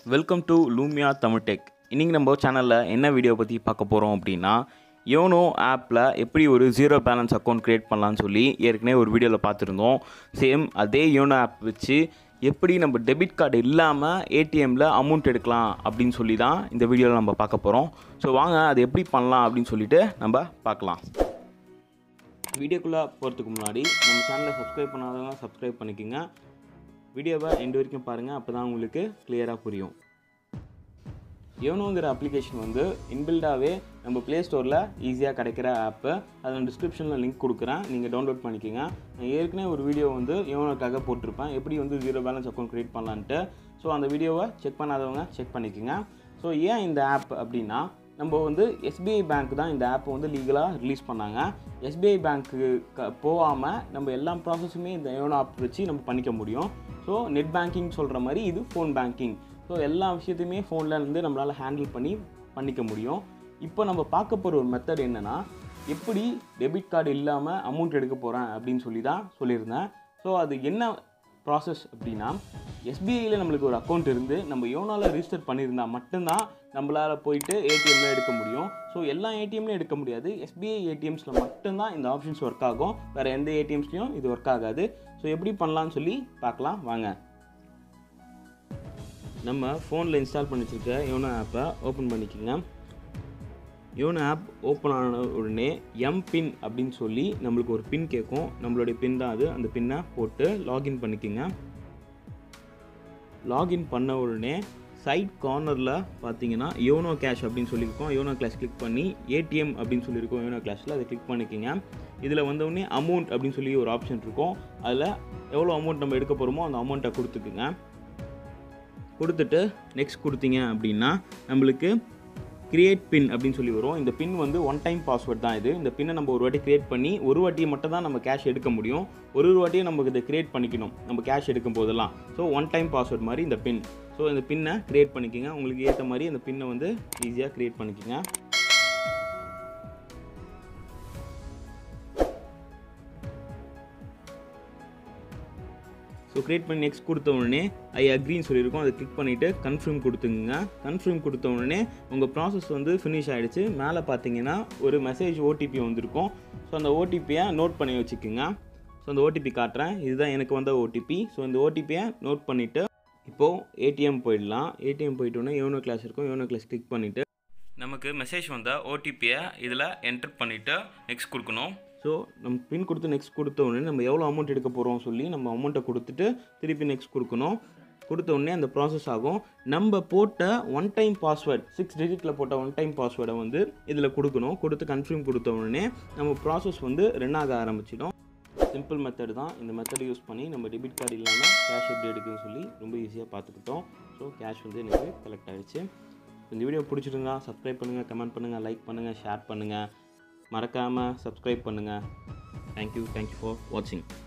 welcome to Lumia Tamil tech இன்றைக்கி நம்ம சேனலில் என்ன வீடியோ பற்றி பார்க்க போகிறோம் அப்படின்னா யோனோ ஆப்பில் எப்படி ஒரு ஜீரோ பேலன்ஸ் அக்கௌண்ட் க்ரியேட் பண்ணலான்னு சொல்லி ஏற்கனவே ஒரு வீடியோவில் பார்த்துருந்தோம் சேம் அதே யோனோ ஆப் வச்சு எப்படி நம்ம டெபிட் கார்டு இல்லாமல் ஏடிஎம்மில் அமௌண்ட் எடுக்கலாம் அப்படின்னு சொல்லி தான் இந்த வீடியோவில் நம்ம பார்க்க போகிறோம் ஸோ வாங்க அது எப்படி பண்ணலாம் அப்படின்னு சொல்லிட்டு நம்ம பார்க்கலாம் வீடியோக்குள்ளே போகிறதுக்கு முன்னாடி நம்ம சேனலை சப்ஸ்கிரைப் பண்ணாதவங்க சப்ஸ்கிரைப் பண்ணிக்கோங்க வீடியோவை எண்டு வரைக்கும் பாருங்கள் அப்போ தான் உங்களுக்கு கிளியராக புரியும் யோனோங்கிற அப்ளிகேஷன் வந்து இன்பில்டாகவே நம்ம ப்ளே ஸ்டோரில் ஈஸியாக கிடைக்கிற ஆப்பு அதை நான் டிஸ்கிரிப்ஷனில் லிங்க் கொடுக்குறேன் நீங்கள் டவுன்லோட் பண்ணிக்கோங்க நான் ஏற்கனவே ஒரு வீடியோ வந்து யோனோக்காக போட்டிருப்பேன் எப்படி வந்து ஜீரோ பேலன்ஸ் அக்கௌண்ட் க்ரியேட் பண்ணலான்ட்டு ஸோ அந்த வீடியோவை செக் பண்ணாதவங்க செக் பண்ணிக்கோங்க ஸோ ஏன் இந்த ஆப் அப்படின்னா நம்ம வந்து எஸ்பிஐ பேங்க் தான் இந்த ஆப்பை வந்து லீகலாக ரிலீஸ் பண்ணாங்க எஸ்பிஐ பேங்க்கு க போகாமல் நம்ம எல்லா ப்ராசஸுமே இந்த யோனோ ஆப் வச்சு நம்ம பண்ணிக்க முடியும் ஸோ நெட் பேங்கிங் சொல்கிற மாதிரி இது ஃபோன் பேங்கிங் ஸோ எல்லா விஷயத்தையுமே ஃபோனில் இருந்து நம்மளால் ஹேண்டில் பண்ணி பண்ணிக்க முடியும் இப்போ நம்ம பார்க்க போகிற ஒரு மெத்தட் என்னென்னா எப்படி டெபிட் கார்டு இல்லாமல் அமௌண்ட் எடுக்க போகிறேன் அப்படின்னு சொல்லி தான் சொல்லியிருந்தேன் ஸோ அது என்ன ப்ராசஸ் அப்படின்னா எஸ்பிஐயில் நம்மளுக்கு ஒரு அக்கௌண்ட் இருந்து நம்ம யோனாவில் ரிஜிஸ்டர் பண்ணியிருந்தால் மட்டும்தான் நம்மளால் போயிட்டு ஏடிஎம்மில் எடுக்க முடியும் ஸோ எல்லா ஏடிஎம்லையும் எடுக்க முடியாது எஸ்பிஐ ஏடிஎம்ஸில் மட்டும்தான் இந்த ஆப்ஷன்ஸ் ஒர்க் ஆகும் வேறு எந்த ஏடிஎம்ஸ்லையும் இது ஒர்க் ஆகாது ஸோ எப்படி பண்ணலாம்னு சொல்லி பார்க்கலாம் வாங்க நம்ம ஃபோனில் இன்ஸ்டால் பண்ணி வச்சுருக்க யோனோ ஆப்பை ஓப்பன் பண்ணிக்கோங்க யோனோ ஆப் ஓப்பன் ஆன உடனே எம் பின் அப்படின்னு சொல்லி நம்மளுக்கு ஒரு பின் கேட்கும் நம்மளுடைய பின் தான் அது அந்த பின்னை போட்டு லாகின் பண்ணிக்கோங்க லாகின் பண்ண உடனே சைட் கார்னரில் பார்த்தீங்கன்னா யோனோ கேஷ் அப்படின்னு சொல்லியிருக்கோம் யோனோ கிளாஸ் கிளிக் பண்ணி ஏடிஎம் அப்படின்னு சொல்லியிருக்கோம் யோனோ கிளாஸில் அதை கிளிக் பண்ணிக்கோங்க இதில் வந்தவுடனே அமௌண்ட் அப்படின்னு சொல்லி ஒரு ஆப்ஷன் இருக்கும் அதில் எவ்வளோ அமௌண்ட் நம்ம எடுக்க போகிறோமோ அந்த அமௌண்ட்டை கொடுத்துக்குங்க கொடுத்துட்டு நெக்ஸ்ட் கொடுத்தீங்க அப்படின்னா நம்மளுக்கு கிரியேட் பின் அப்படின்னு சொல்லி வரும் இந்த பின் வந்து ஒன் டைம் பாஸ்வேர்ட் தான் இது இந்த பின்னை நம்ம ஒரு வாட்டி கிரியேட் பண்ணி ஒரு வாட்டியை மட்டும் தான் நம்ம கேஷ் எடுக்க முடியும் ஒரு ஒரு வாட்டியும் நமக்கு இதை கிரியேட் பண்ணிக்கணும் நம்ம கேஷ் எடுக்கும் போதெல்லாம் ஸோ ஒன் டைம் பாஸ்வேர்ட் மாதிரி இந்த பின் ஸோ இந்த பின்னை கிரியேட் பண்ணிக்கோங்க உங்களுக்கு ஏற்ற மாதிரி இந்த பின்னை வந்து ஈஸியாக கிரியேட் பண்ணிக்கோங்க ஸோ க்ரியேட் பண்ணி நெக்ஸ்ட் கொடுத்த உடனே ஐ அக்ரின்னு சொல்லியிருக்கோம் அதை கிளிக் பண்ணிவிட்டு கன்ஃபார்ம் கொடுத்துங்க கன்ஃபார்ம் கொடுத்த உடனே உங்கள் ப்ராசஸ் வந்து ஃபினிஷ் ஆகிடுச்சு மேலே பார்த்தீங்கன்னா ஒரு மெசேஜ் ஓடிபி வந்திருக்கும் ஸோ அந்த ஓடிபியை நோட் பண்ணி வச்சுக்கோங்க ஸோ அந்த ஓடிபி காட்டுறேன் இதுதான் எனக்கு வந்த ஓடிபி ஸோ இந்த ஓடிபியை நோட் பண்ணிவிட்டு இப்போது ஏடிஎம் போயிடலாம் ஏடிஎம் போயிட்டோன்னே யோனோ கிளாஸ் இருக்கும் யோனோ கிளாஸ் கிளிக் பண்ணிவிட்டு நமக்கு மெசேஜ் வந்த ஓடிபியை இதில் என்டர் பண்ணிவிட்டு நெக்ஸ்ட் கொடுக்கணும் ஸோ நம்ம பின் கொடுத்து நெக்ஸ்ட் கொடுத்த உடனே நம்ம எவ்வளோ அமௌண்ட் எடுக்க போகிறோம் சொல்லி நம்ம அமௌண்ட்டை கொடுத்துட்டு திருப்பி நெக்ஸ்ட் கொடுக்கணும் கொடுத்த உடனே அந்த ப்ராசஸ் ஆகும் நம்ம போட்ட ஒன் டைம் பாஸ்வேர்ட் சிக்ஸ் டிஜிட்டில் போட்ட ஒன் டைம் பாஸ்வேர்டை வந்து இதில் கொடுக்கணும் கொடுத்து கன்ஃபார்ம் கொடுத்த உடனே நம்ம ப்ராசஸ் வந்து ரன் ஆக ஆரம்பிச்சிடும் சிம்பிள் மெத்தட் தான் இந்த மெத்தட் யூஸ் பண்ணி நம்ம டெபிட் கார்டு இல்லாமல் கேஷ் எப்படி எடுக்குன்னு சொல்லி ரொம்ப ஈஸியாக பார்த்துக்கிட்டோம் ஸோ கேஷ் வந்து எனக்கு கலெக்ட் ஆகிடுச்சு இந்த வீடியோ பிடிச்சிருந்தா சப்ஸ்கிரைப் பண்ணுங்கள் கமெண்ட் பண்ணுங்கள் லைக் பண்ணுங்கள் ஷேர் பண்ணுங்கள் மறக்காமல் சப்ஸ்கிரைப் பண்ணுங்கள் தேங்க்யூ தேங்க்யூ ஃபார் வாட்சிங்